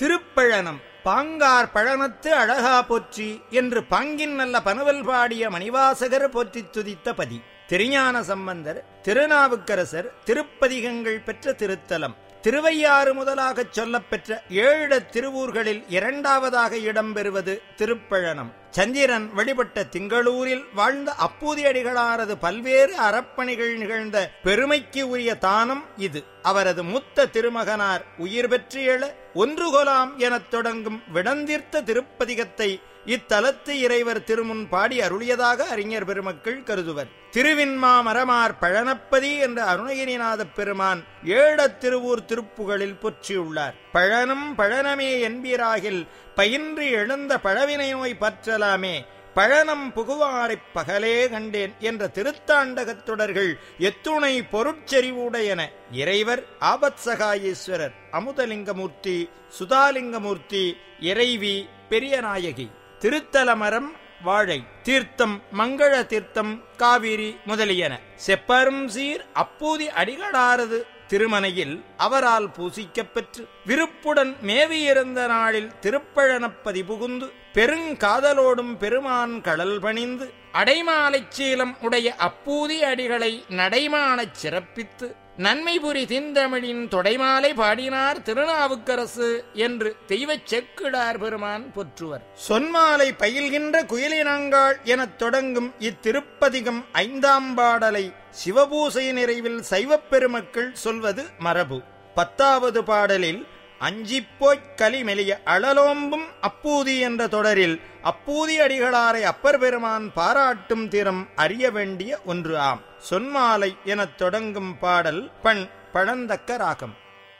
திருப்பழனம் பாங்கார் பழனத்து அழகா போற்றி என்று பாங்கின் நல்ல பனுவல் பாடிய மணிவாசகர் போற்றித் துதித்த பதி திருஞான சம்பந்தர் திருநாவுக்கரசர் திருப்பதிகங்கள் பெற்ற திருத்தலம் திருவையாறு முதலாகச் சொல்லப்பெற்ற ஏழு திருவூர்களில் இரண்டாவதாக இடம்பெறுவது திருப்பழனம் சந்திரன் வழிபட்ட திங்களூரில் வாழ்ந்த அப்பூதியடிகளாரது பல்வேறு அறப்பணிகள் நிகழ்ந்த பெருமைக்கு உரிய தானம் இது அவரது மூத்த திருமகனார் உயிர் பெற்று எழ ஒன்று கொலாம் எனத் தொடங்கும் விடந்தீர்த்த திருப்பதிகத்தை இத்தலத்து இறைவர் திருமுன் பாடி அருளியதாக அறிஞர் பெருமக்கள் கருதுவர் திருவின்மா மரமார் பழனப்பதி என்ற அருணகிரிநாதப் பெருமான் ஏழத் திருவூர் திருப்புகளில் பொற்றியுள்ளார் பழனம் பழனமே என்பீராகில் பயின்று எழுந்த பழவினை நோய் பற்றலாமே பழனம் புகுவாரைப் பகலே கண்டேன் என்ற திருத்தாண்டகத் தொடர்கள் எத்துணை பொருட்செறிவுடையன இறைவர் ஆபத்சகாயேஸ்வரர் அமுதலிங்கமூர்த்தி சுதாலிங்கமூர்த்தி இறைவி பெரியநாயகி திருத்தலமரம் வாழை தீர்த்தம் மங்கள தீர்த்தம் காவிரி முதலியன செப்பரும் சீர் அப்பூதி அடிகளாரது திருமனையில் அவரால் பூசிக்கப் பெற்று விருப்புடன் மேவியிருந்த நாளில் திருப்பழனப்பதி புகுந்து பெருங்காதலோடும் பெருமான் கடல் பணிந்து அடைமாலைச் சீலம் உடைய அப்பூதி அடிகளை நடைமானச் சிறப்பித்து நன்மைபுரி திந்தமிழின் தொடைமாலை பாடினார் திருநாவுக்கரசு என்று தெய்வச் செக்கிடார் பெருமான் போற்றுவர் சொன்மாலை பயில்கின்ற குயிலினங்காள் எனத் தொடங்கும் இத்திருப்பதிகம் ஐந்தாம் பாடலை சிவபூசை நிறைவில் சைவப் பெருமக்கள் சொல்வது மரபு பத்தாவது பாடலில் அஞ்சிப்போய்க் கலிமெலிய அழலோம்பும் அப்பூதி என்ற தொடரில் அப்பூதி அடிகளாரை அப்பர் பெருமான் பாராட்டும் திறம் அறிய வேண்டிய ஒன்று ஆம் சொன்மாலை எனத் தொடங்கும் பாடல் பண் பழந்தக்க ராகம்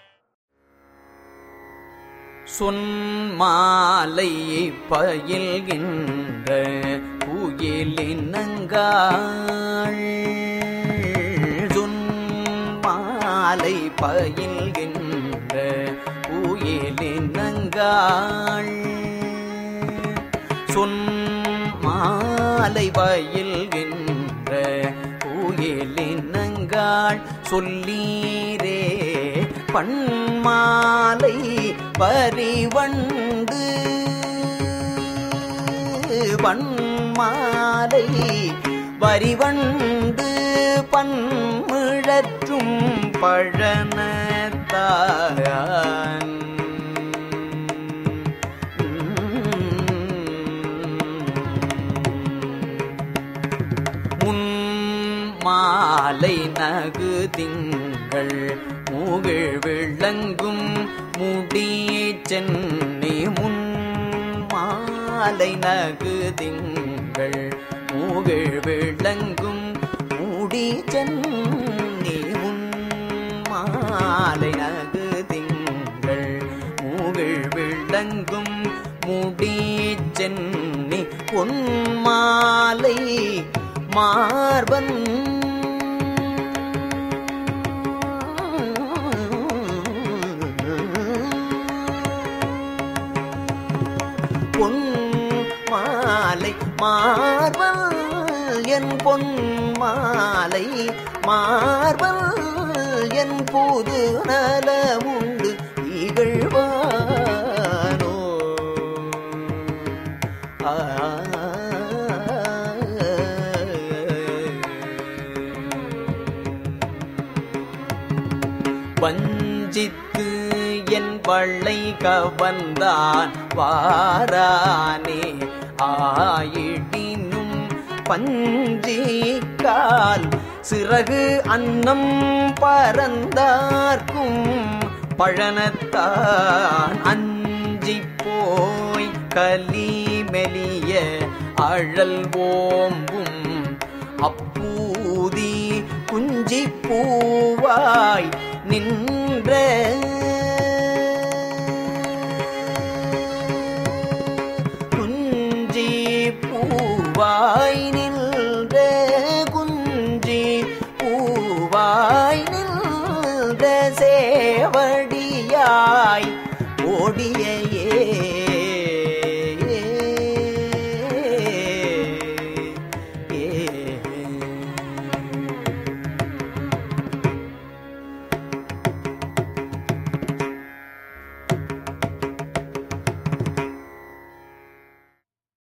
சொன்மாலை பயில்கின்ற குயிலினங்காள் சொன்மாலை பயில்கின்ற குயிலினங்காள் சொன்மாலை பயில்கின்ற குயிலினங்காள் சொல்லீரே பண்மாலை பரிவண்டு பண்மாலை வரிவண்டு பன்மிழற்றும் பழனத்தான் முன் மாலை நகு திங்கள் மூகிழ் விளங்கும் முடி சென்னி முன் மாலை நகு திங்கள் மூகிழ் விளங்கும் முடி சென்னி முன் மாலை நகு திங்கள் மூகிழ் விளங்கும் முடி சென்னி பொன்மாலை மார்பன் பொன் மாலை மார்பல் என் பொன் மாலை மார்பல் என் புது நலமுண்டு இகழ்வானோ ஆ வஞ்சித்து என் வள்ளை கவந்தான் வாரானே ஆயிடினும் பஞ்சிக்கால் சிறகு அன்னம் பறந்தார்க்கும் பழனத்தான் அஞ்சி போய் கலிமெலிய அழல் ஓம்பும் அப்பூதி குஞ்சி பூவாய் நின்ற குஞ்சி பூவாய் நின்ற குஞ்சி பூவாய் நின்ற சேவடியாய் ஓடிய